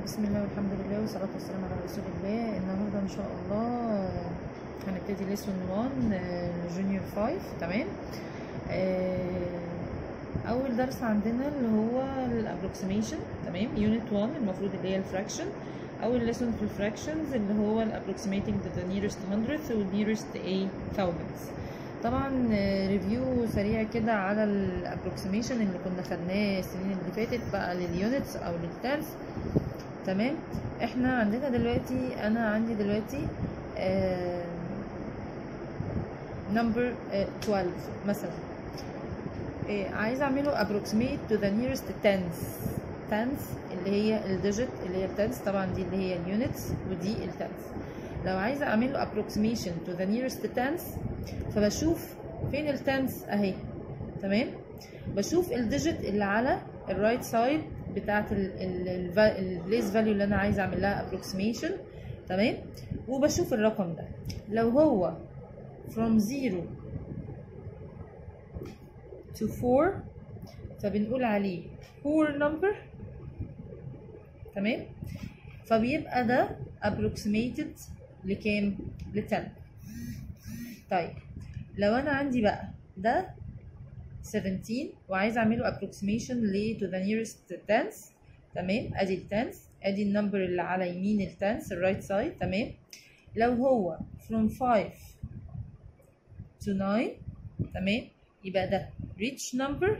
بسم الله والحمد لله والصلاة والسلام على رسول الله النهاردة إن شاء الله هنبتدي ليسون 1 جونيور 5 تمام آه، أول درس عندنا اللي هو الابروكسيميشن تمام يونت 1 المفروض اللي هي الفراكشن أول ليسون في الفراكشنز اللي هو الابروكسيميتنج to the nearest hundredth وال nearest a thousands طبعا ريفيو سريع كده على الابروكسيميشن اللي كنا خدناه السنين اللي فاتت بقى لليونتس او للتنس تمام احنا عندنا دلوقتي انا عندي دلوقتي نمبر 12 مثلا آه، عايزه اعمله approximate to the nearest tens tens اللي هي الديجيت اللي هي التنس طبعا دي اللي هي اليونتس ودي التنس لو عايزه اعمله approximation to the nearest tens فبشوف فين التنس اهي تمام بشوف الديجيت اللي على الرايت سايد بتاعت البليس فاليو اللي انا عايزه اعمل لها approximation تمام وبشوف الرقم ده لو هو from 0 to 4 فبنقول عليه poor number تمام فبيبقى ده approximated لكام ل 10 طيب لو انا عندي بقى ده 17 وعايز اعمله approximation ل to the nearest tens تمام ادي التنس ادي النمبر اللي على يمين التنس الرايت سايد تمام لو هو from 5 to 9 تمام يبقى ده rich number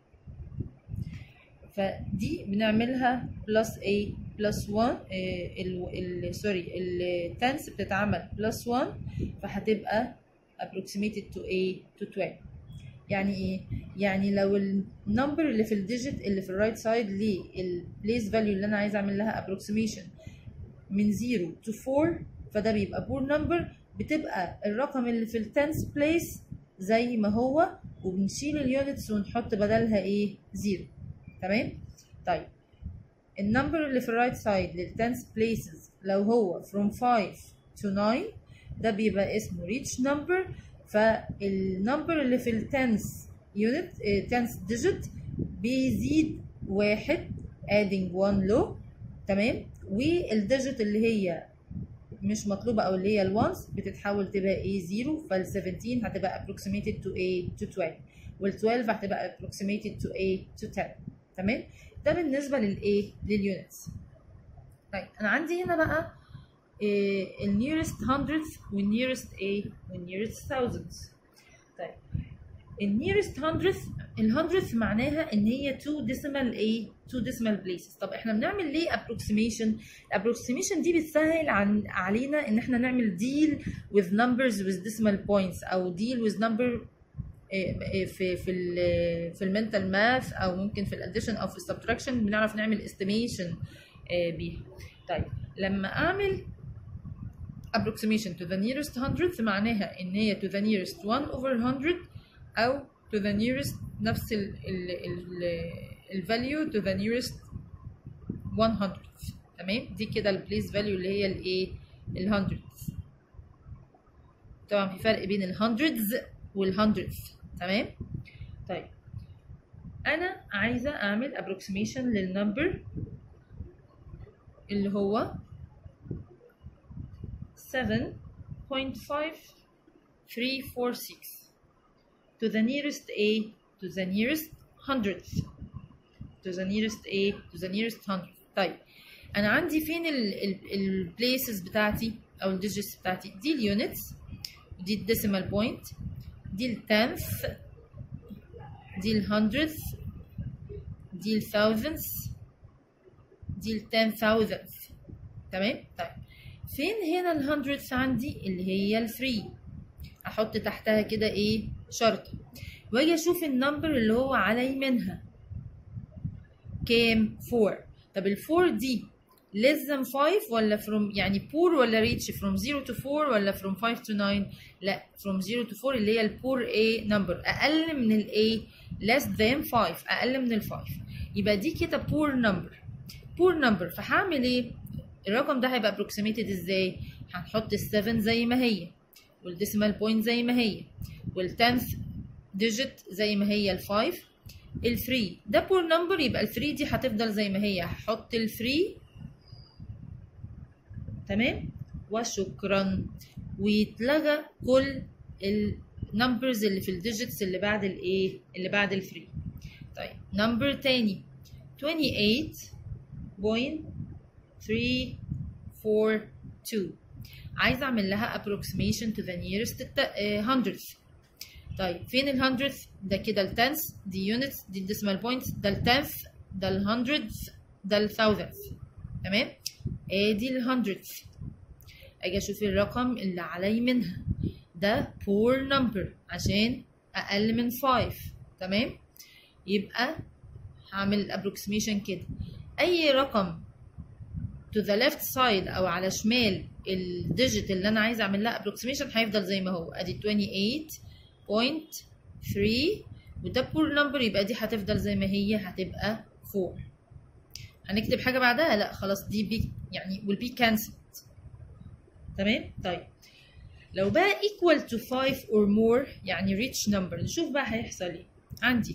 فدي بنعملها plus a plus 1 ال ال سوري التنس بتتعمل plus 1 فهتبقى approximated to a to 12 يعني ايه يعني لو النمبر اللي في الديجيت اللي في الرايت سايد للبليس فاليو اللي انا عايزه اعمل لها approximation من 0 to 4 فده بيبقى بور نمبر بتبقى الرقم اللي في التنس بليس زي ما هو وبنشيل اليونتس ونحط بدلها ايه 0 تمام طيب النمبر اللي في الرايت سايد للتنس بليسز لو هو from 5 to 9 ده بيبقى اسمه ريتش نمبر فالنمبر اللي في التنس يونت تنس ديجيت بيزيد واحد adding 1 له تمام والديجيت اللي هي مش مطلوبة أو اللي هي الوانس بتتحول تبقى ايه 0 فال 17 هتبقى approximated to a to 12 وال 12 هتبقى approximated to a to 10 تمام ده بالنسبة للايه لليونتس طيب أنا عندي هنا بقى ال nearest hundredth وال nearest a وال nearest thousands طيب ال nearest hundredth ال hundredth معناها ان هي 2 decimal a 2 decimal places طب احنا بنعمل ليه approximation approximation دي بتسهل عن علينا ان احنا نعمل deal with numbers with decimal points او deal with number في في ال في المنتال ماث او ممكن في الاديشن او في السبتراكشن بنعرف نعمل استيميشن بيها طيب لما اعمل approximation to the nearest hundredth معناها ان هي to the nearest 1 over 100 او to the nearest نفس ال ال ال ال value to the nearest 100 تمام دي كده البليس فاليو اللي هي الايه ال hundreds طبعا في فرق بين ال hundreds وال hundredth تمام طيب انا عايزه اعمل approximation للنمبر اللي هو 7.5346 to the nearest a to the nearest hundredth to the nearest a to the nearest hundredth طيب انا عندي فين البليسز بتاعتي او الديجيتس بتاعتي دي اليونتس دي الديسيمال بوينت دي التنث دي الهندرث دي الثاوزندث دي التن ثاوزندث تمام طيب فين هنا الهندرث عندي اللي هي الثري احط تحتها كده ايه شرطة واجي اشوف النمبر اللي هو على يمينها كام 4 طب الفور دي less than 5 ولا from يعني poor ولا reach from 0 to 4 ولا from 5 to 9 لا from 0 to 4 اللي هي ال poor A number أقل من ال A less than 5 أقل من ال 5 يبقى دي كده poor number poor number فهعمل إيه؟ الرقم ده هيبقى approximated إزاي؟ هنحط ال 7 زي ما هي والديسيمال بوينت زي ما هي والتنث digit زي ما هي ال 5 ال 3 ده poor number يبقى ال 3 دي هتفضل زي ما هي هحط ال 3 تمام وشكرا ويتلغى كل النمبرز اللي في الديجيتس اللي بعد الايه اللي بعد الفري طيب نمبر تاني 28.342 عايزه اعمل لها approximation to the nearest hundredth طيب فين ال hundredth ده كده ال tenth دي units دي decimal points ده ال tenth ده ال hundredth ده ال thousandth تمام ادي ال hundredth اجي اشوف الرقم اللي علي منها ده poor number عشان اقل من 5 تمام يبقى هعمل approximation كده اي رقم to the left side او على شمال الديجيت اللي انا عايزه اعمل لها approximation هيفضل زي ما هو ادي 28.3 وده poor number يبقى دي هتفضل زي ما هي هتبقى 4 هنكتب حاجه بعدها لا خلاص دي بي يعني will be cancelled تمام طيب لو بقى equal to 5 or more يعني rich number نشوف بقى هيحصل ايه عندي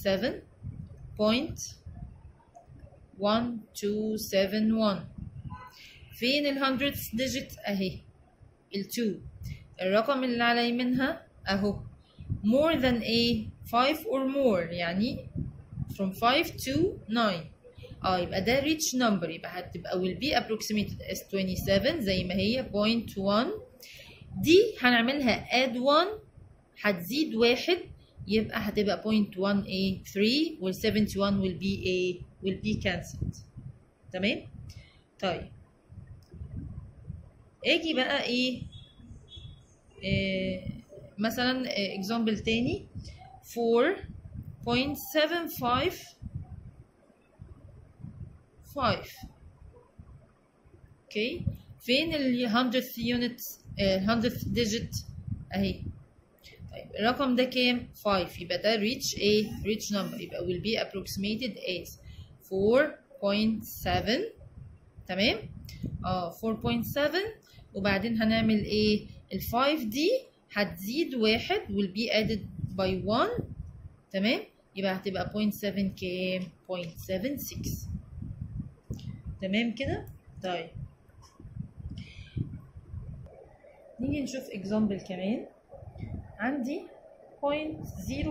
27.1271 فين ال hundredth digit اهي ال 2 الرقم اللي علي منها اهو more than a 5 or more يعني from 5 to 9 اه يبقى ده rich number يبقى هتبقى will be approximated as 27 زي ما هي 0.1 دي هنعملها add 1 هتزيد واحد يبقى هتبقى 0.183 وال 71 will be a will be cancelled تمام طيب اجي بقى ايه, إيه مثلا example تاني 4.755 اوكي فين ال 100th unit 100th digit اهي طيب الرقم ده كام 5 يبقى ده reach a reach number يبقى will be approximated as 4.7 تمام اه 4.7 وبعدين هنعمل ايه ال 5 دي هتزيد واحد will be added by 1 تمام يبقى هتبقى 0.7 كام 0.76 تمام كده طيب نيجي نشوف example كمان عندي point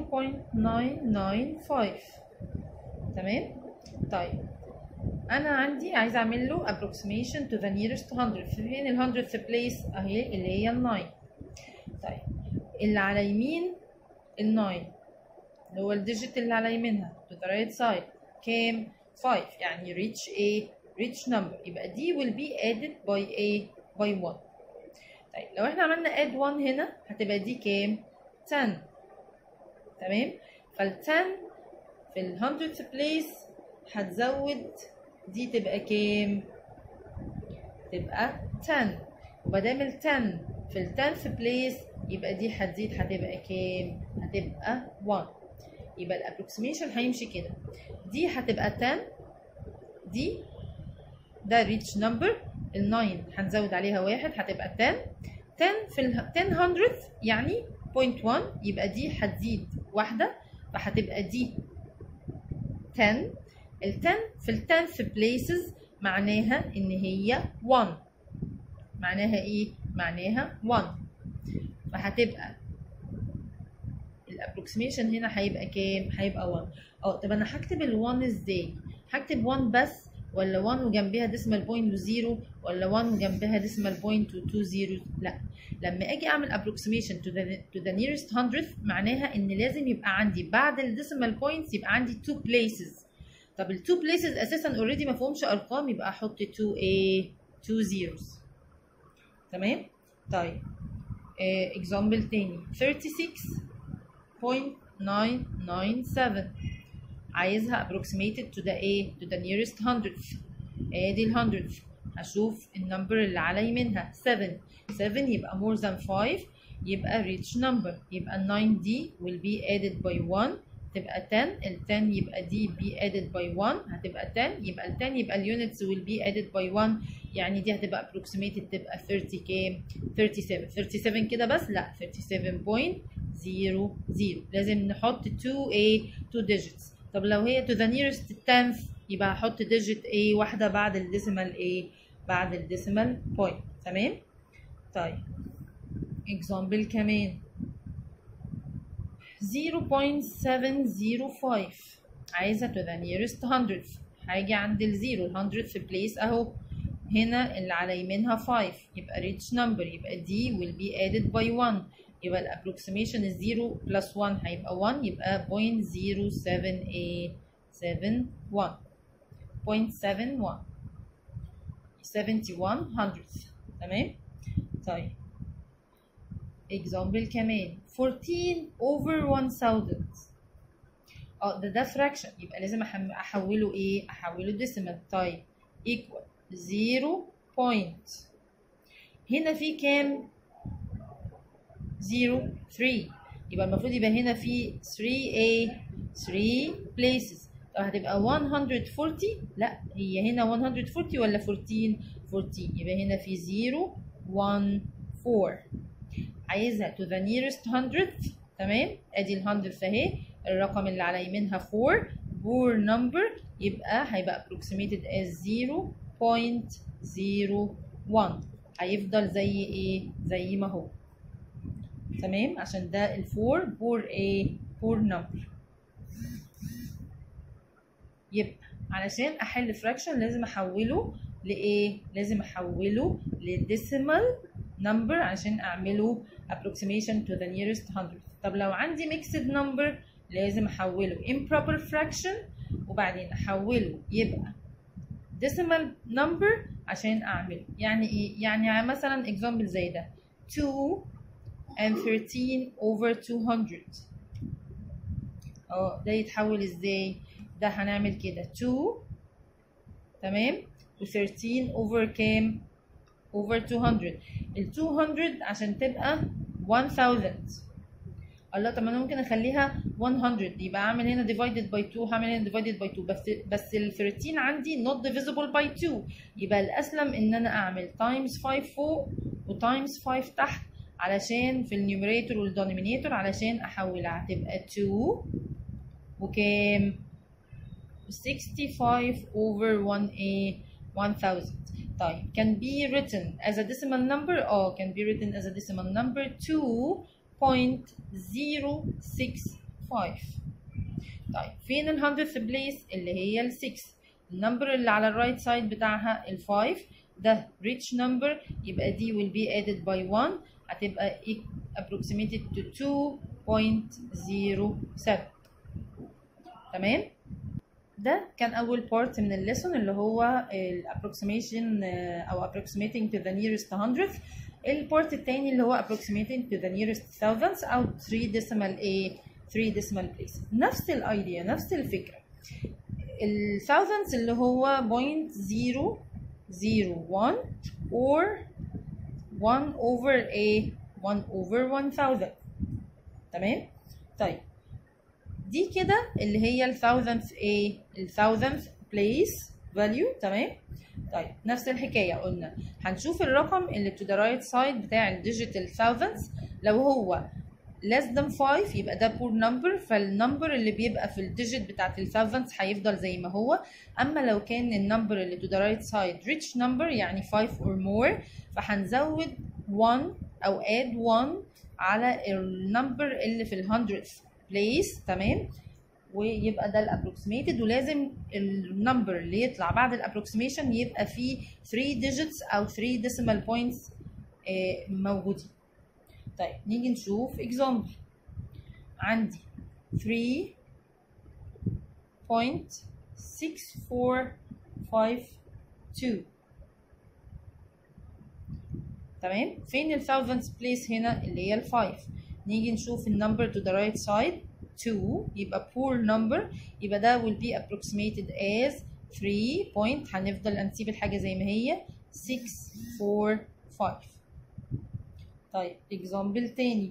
0.995 تمام طيب انا عندي عايزه اعمل له approximation to the nearest 100 فين ال 100th place اهي اللي هي ال 9 طيب اللي على يمين ال 9 اللي هو الديجيت اللي على يمينها to the right side كام 5 يعني reach a reach number يبقى دي will be added by a by 1 طيب لو احنا عملنا add 1 هنا هتبقى دي كام 10 تمام فال 10 في ال 100th place هتزود دي تبقى كام تبقى 10 ومادام ال 10 في ال 10th place يبقى دي هتزيد هتبقى كام هتبقى 1 يبقى الابروكسيميشن هيمشي كده دي هتبقى 10 دي ده ريتش نمبر ال 9 هنزود عليها واحد هتبقى 10 10 في ال 10 hundredth يعني 0.1 يبقى دي هتزيد واحدة فهتبقى دي 10 ال 10 في ال 10th places معناها ان هي 1 معناها ايه؟ معناها 1 فهتبقى الابروكسيميشن هنا هيبقى كام؟ هيبقى 1 اه طب انا هكتب ال 1 ازاي؟ هكتب 1 بس ولا 1 وجنبها ديسمال بوينت وزيرو ولا 1 وجنبها ديسمال بوينت و2 زيرو لا لما اجي اعمل approximation to the to the nearest hundredth معناها ان لازم يبقى عندي بعد الديسمال بوينتس يبقى عندي two places طب ال two places اساسا اوريدي ما فيهمش ارقام يبقى احط 2 a 2 zeros تمام طيب uh, example تاني 36.997 عايزها approximated to the a to the nearest hundredth ادي ال hundredth هشوف النمبر اللي علي منها 7 7 يبقى more than 5 يبقى reach number يبقى ال 9 دي will be added by 1 تبقى 10 ال 10 يبقى دي be added by 1 هتبقى 10 يبقى ال 10 يبقى اليونتس will be added by 1 يعني دي هتبقى approximated تبقى 30 كام 37 37 كده بس لا 37.00 لازم نحط 2a 2 digits طب لو هي to the nearest tenth يبقى هحط digit a واحدة بعد الديسيمال a بعد الديسيمال بوينت تمام طيب example كمان 0.705 عايزة to the nearest hundredth هاجي عند الزيرو ال hundredth place اهو هنا اللي على يمينها 5 يبقى rich number يبقى دي will be added by 1 يبقى ال approximation is 0 plus 1 هيبقى 1 يبقى 0.07871 0.71 71 hundredth تمام طيب example كمان 14 over 1000 اه ده ده fraction يبقى لازم أحم- احوله ايه احوله decimal طيب equal 0 point هنا في كام 0 3 يبقى المفروض يبقى هنا في 3 a 3 places طب هتبقى 140 لا هي هنا 140 ولا 14 14 يبقى هنا في 0 1 4 عايزها to the nearest hundredth تمام ادي ال hundredth اهي الرقم اللي على يمينها 4 poor number يبقى هيبقى approximated as 0.01 هيفضل زي ايه زي ما هو تمام عشان ده ال 4 poor ايه poor number يبقى علشان احل fraction لازم احوله لايه لازم احوله لديسيمال number عشان اعمله approximation to the nearest hundredth طب لو عندي mixed number لازم احوله improper fraction وبعدين احوله يبقى decimal number عشان اعمله يعني ايه يعني مثلا example زي ده 2 and 13 over 200 اه ده يتحول ازاي ده هنعمل كده 2 تمام و13 over كام over 200 ال 200 عشان تبقى 1000 الله طب ما انا ممكن اخليها 100 يبقى اعمل هنا divided by 2 هعمل هنا divided by 2 بس بس ال 13 عندي not divisible by 2 يبقى الاسلم ان انا اعمل times 5 فوق و times 5 تحت علشان في النيوميريتور والدينومينيتور علشان احولها هتبقى 2 وكام 65 over 1 a 1000 طيب can be written as a decimal number اه can be written as a decimal number 2.065 طيب فين ال 100th place اللي هي ال 6 النمبر اللي على الرايت سايد بتاعها ال 5 ده rich number يبقى دي will be added by 1 هتبقى approximated to 2.07 تمام ده كان اول بارت من الليسون اللي هو الابروكسيميشن او approximating to the nearest hundredth البارت التاني اللي هو approximating to the nearest thousandths او 3 decimal a 3 decimal place نفس الايديا نفس الفكره ال thousandths اللي هو 0.001 or 1 over a 1 over 1000 تمام طيب دي كده اللي هي ال thousandth a ال thousandth place value تمام طيب نفس الحكاية قلنا هنشوف الرقم اللي to the right side بتاع الديجيتال thousandths لو هو less than 5 يبقى ده poor number فالنمبر اللي بيبقى في الديجيت بتاعت ال thousandths هيفضل زي ما هو اما لو كان النمبر اللي to the right side rich number يعني 5 or more فهنزود 1 او add 1 على النمبر اللي في ال hundredth place تمام ويبقى ده الابروكسيميتد ولازم النمبر اللي يطلع بعد الابروكسيميشن يبقى فيه 3 digits او 3 decimal points آه، موجودين طيب نيجي نشوف example عندي 3.6452 تمام فين ال thousandths place هنا اللي هي ال 5 نيجي نشوف النمبر to the right side 2 يبقى poor number يبقى ده will be approximated as 3 point هنفضل هنسيب الحاجة زي ما هي 6 4 5 طيب example تاني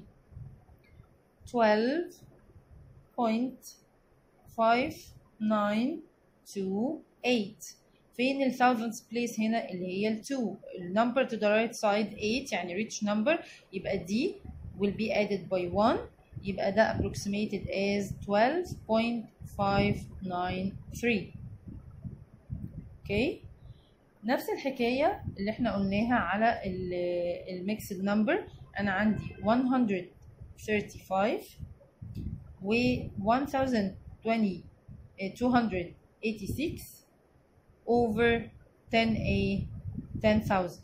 12.5928 فين ال thousandths place هنا اللي هي ال 2 النمبر to the right side 8 يعني rich number يبقى دي will be added by 1 يبقى ده approximated as 12.593 okay نفس الحكاية اللي احنا قلناها على الميكسد نمبر انا عندي 135 و 1020 286 over 10a 10,000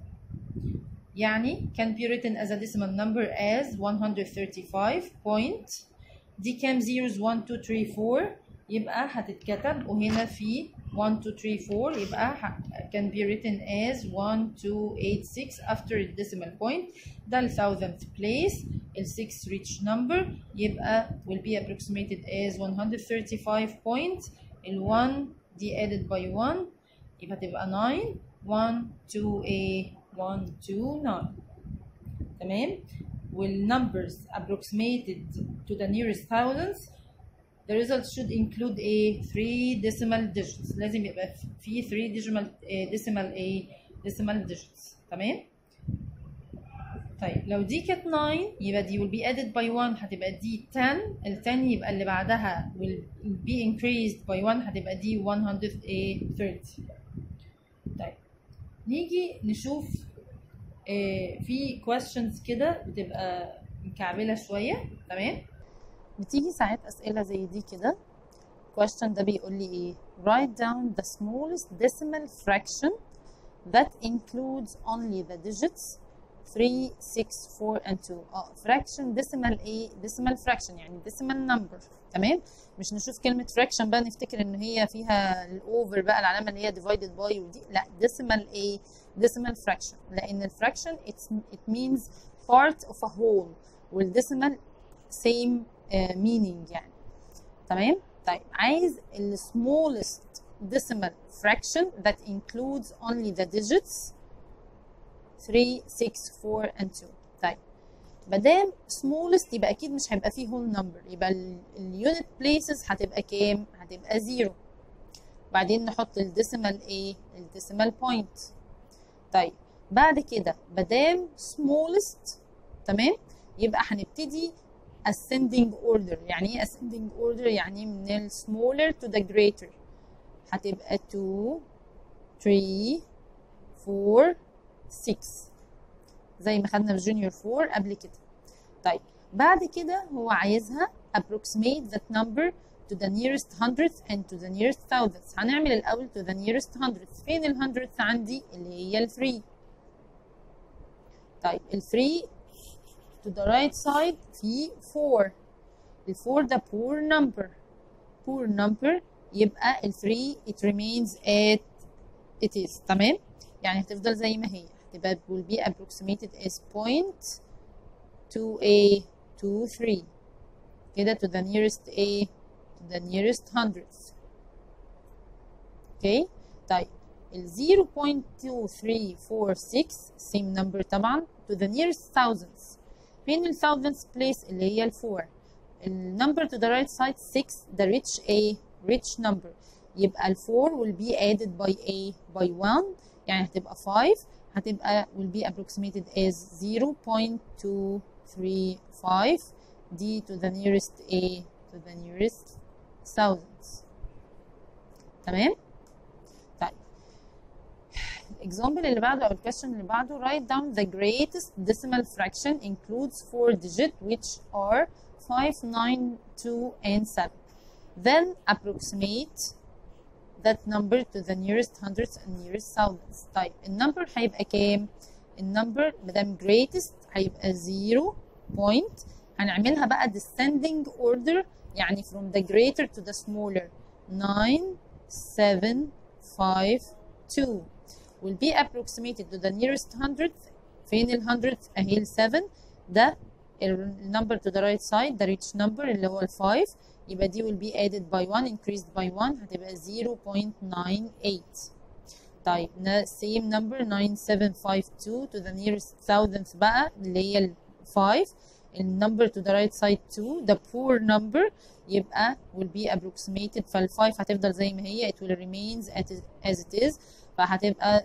يعني can be written as a decimal number as 135 point دي كام zeros 1 2 3 4 يبقى هتتكتب وهنا في 1 2 3 4 يبقى can be written as 1 2 8 6 after the decimal point ده ال thousandth place ال 6 rich number يبقى will be approximated as 135 point ال 1 دي added by 1 يبقى تبقى 9 1 2 a 1 2 9 تمام والnumbers approximated to the nearest thousands the result should include a 3 decimal digits لازم يبقى في 3 decimal decimal a decimal digits تمام طيب لو دي كانت 9 يبقى دي will be added by 1 هتبقى دي 10 ال 10 يبقى اللي بعدها will be increased by 1 هتبقى دي 130 طيب نيجي نشوف آه في questions كده بتبقى مكعبلة شوية تمام بتيجي ساعات أسئلة زي دي كده question ده بيقول لي إيه write down the smallest decimal fraction that includes only the digits 3 6 4 and 2 اه fraction decimal ايه decimal fraction يعني decimal number تمام مش نشوف كلمة fraction بقى نفتكر ان هي فيها الاوفر بقى العلامة اللي هي divided by ودي لا decimal ايه decimal fraction لان الفراكشن it means part of a whole والديسيمال same uh, meaning يعني تمام طيب عايز ال smallest decimal fraction that includes only the digits 3 6 4 and 2 طيب مادام smallest يبقى اكيد مش هيبقى فيه whole number يبقى اليونت بليسز هتبقى كام هتبقى 0 بعدين نحط الديسيمال ايه الديسيمال بوينت طيب بعد كده مادام smallest تمام يبقى هنبتدي ascending order يعني ايه ascending order يعني من ال smaller to the greater هتبقى 2 3 4 6 زي ما خدنا في جونيور 4 قبل كده طيب بعد كده هو عايزها approximate that number to the nearest hundredth and to the nearest thousandth هنعمل الأول to the nearest hundredth فين ال hundredth عندي اللي هي ال 3 طيب ال 3 to the right side في 4 ال 4 ده poor number poor number يبقى ال 3 it remains at it is تمام يعني هتفضل زي ما هي هتبقى will be approximated as point 2a 2 3 كده to the nearest a to the nearest hundredth okay طيب ال 0.2346 same number طبعا to the nearest thousands فين ال thousandth place اللي هي ال 4 ال number to the right side 6 the rich a rich number يبقى ال 4 will be added by a by 1 يعني هتبقى 5 هتبقى will be approximated as 0.235 d to the nearest a to the nearest thousands تمام طيب example اللي بعده او الكويشن اللي بعده write down the greatest decimal fraction includes four digit which are 5 9 2 and 7 then approximate that number to the nearest hundreds and nearest thousands طيب النمبر هيبقى كام النمبر مادام greatest هيبقى 0 point هنعملها بقى descending order يعني from the greater to the smaller 9 7 5 2 will be approximated to the nearest hundredth فين ال hundredth اهي ال 7 ده النمبر to the right side the rich number اللي هو ال 5 يبقى دي will be added by 1 increased by 1 هتبقى 0.98 طيب same number 9752 to the nearest thousandth بقى اللي هي ال 5 النمبر to the right side 2 the poor number يبقى will be approximated فال 5 هتفضل زي ما هي it will remains as it is فهتبقى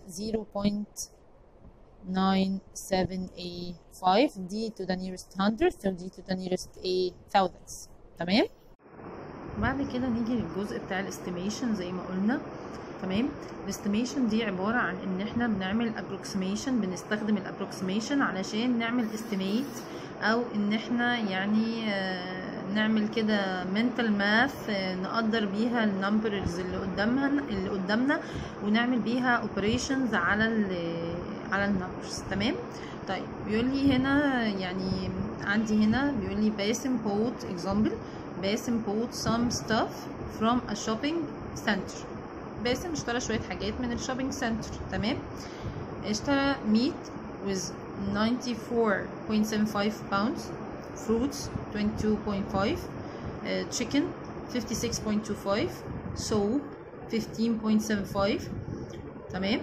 0.9785 دي to the nearest hundredth ودي to the nearest a thousandths تمام بعد كده نيجي للجزء بتاع الاستيميشن زي ما قلنا تمام الاستيميشن دي عبارة عن ان احنا بنعمل approximation بنستخدم الابروكسيميشن علشان نعمل estimate او ان احنا يعني آه، نعمل كده mental math آه، نقدر بيها النمبرز اللي قدامها اللي قدامنا ونعمل بيها operations على ال على النمبرز تمام طيب بيقول لي هنا يعني عندي هنا بيقول لي باسم bought example باسم bought some stuff from a shopping center باسم اشترى شوية حاجات من الشوبينج سنتر تمام اشترى meat with 94.75 pounds fruits 22.5 uh, chicken 56.25 soap 15.75 تمام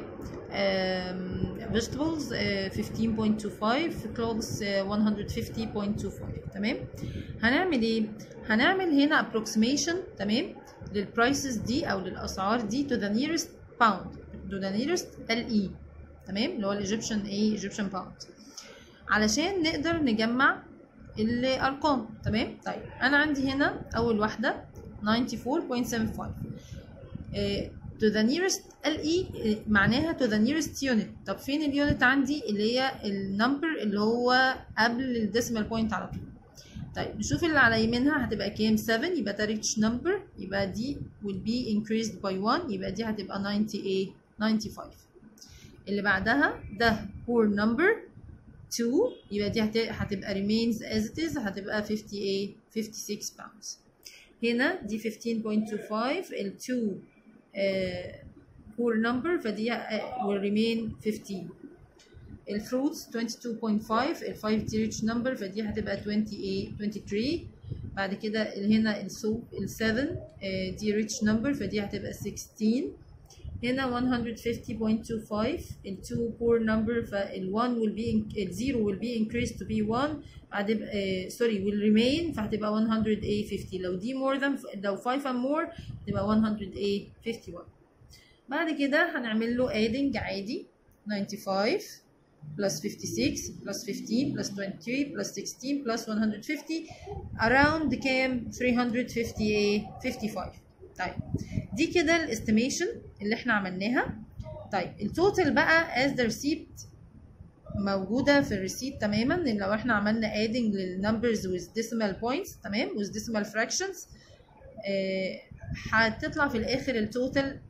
um, vegetables uh, 15.25 clothes uh, 150.25 تمام هنعمل ايه هنعمل هنا approximation تمام للبرايسز دي او للاسعار دي to the nearest pound to the nearest LE تمام اللي هو الايجيبشن ايه ايجيبشن باوند علشان نقدر نجمع الارقام تمام طيب انا عندي هنا اول واحده 94.75 إيه to the nearest LE إيه معناها to the nearest unit طب فين اليونت عندي اللي هي النمبر اللي هو قبل الديسيمال بوينت على طول طيب نشوف اللي على يمينها هتبقى كام 7 يبقى ده ريتش نمبر يبقى دي will be increased by 1 يبقى دي هتبقى 98 95 اللي بعدها ده poor number 2 يبقى دي هتبقى remains as it is هتبقى 58 56 pounds هنا دي 15.25 ال 2 uh, poor number فدي will remain 15 الفروتس 22.5 ال 5 دي ريتش نمبر فدي هتبقى 28 23 بعد كده هنا السوب ال 7 دي ريتش نمبر فدي هتبقى 16 هنا 150.25 ال 2 poor number فال 1 will be ال 0 will be increased to be 1 هتبقى سوري will remain فهتبقى 100 لو دي more than لو 5 and more تبقى 100 51 بعد كده هنعمل له adding عادي 95 plus 56 plus 15 plus 23 plus 16 plus 150 around كام 358 55 طيب دي كده الاستيميشن اللي احنا عملناها طيب التوتال بقى as the receipt موجوده في الريسيت تماما ان لو احنا عملنا adding للنمبرز with decimal points تمام with decimal fractions آه هتطلع في الاخر التوتال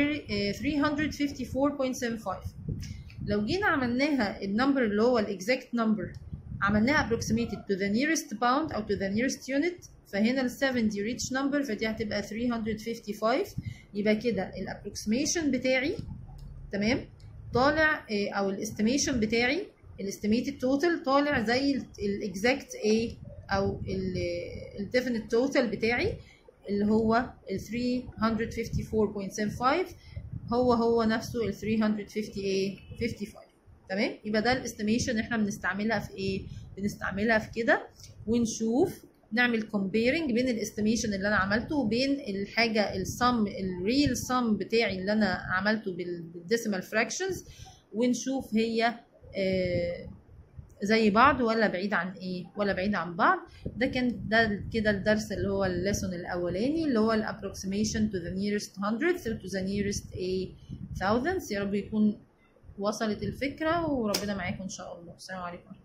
354.75 لو جينا عملناها النمبر اللي هو الاكزاكت نمبر عملناها approximated to the nearest pound او to the nearest unit فهنا ال 7 دي ريتش نمبر فدي هتبقى 355 يبقى كده الابروكسيميشن بتاعي تمام طالع او الاستيميشن بتاعي الاستيميتد توتال طالع زي الاكزاكت ايه او الديفينيت توتال بتاعي اللي هو ال 354.75 هو هو نفسه ال 358 55 تمام يبقى ده الاستيميشن احنا بنستعملها في ايه بنستعملها في كده ونشوف نعمل كومبيرنج بين الاستيميشن اللي انا عملته وبين الحاجه السم الريل سم بتاعي اللي انا عملته بالديسيمال فراكشنز ونشوف هي آه زي بعض ولا بعيد عن ايه ولا بعيد عن بعض ده كان ده كده الدرس اللي هو الليسون الاولاني اللي هو الابروكسيميشن to the nearest hundredths to the nearest a thousandths يا رب يكون وصلت الفكره وربنا معاكم ان شاء الله السلام عليكم